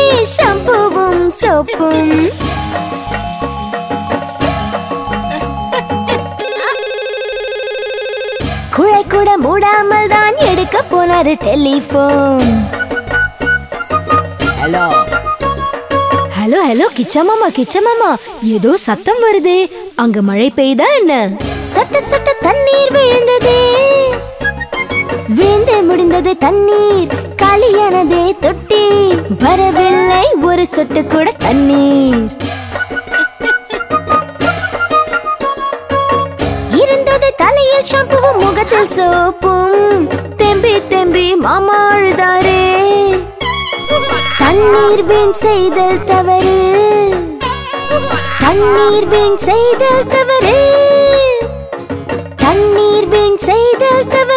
ஷாம்புவும் சோப்பும் குழை கூட மூடாமல் தான் எடுக்க போனாரு telephone hello hello hello Kichcha மாமா கிச்சா மாமா ஏதோ சத்தம் வருதே அங்க மழை பெய்தா என்ன சட்ட சட்ட தண்ணீர் விழுந்ததே விழுந்து முடிந்தது தண்ணீர் காலியானதே தொட்டி வரவில்லை ஒரு சொட்டு கூட தண்ணீர் இருந்தது தலையில் ஷாம்புவும் முகத்தில் சோப்பும் தெம்பி தெம்பி மாமா அழுதாரே தண்ணீர் வீண் செய்தல் தவறு தண்ணீர் வீண் செய்தல் தவறு தண்ணீர் வீண் செய்தல் தவறு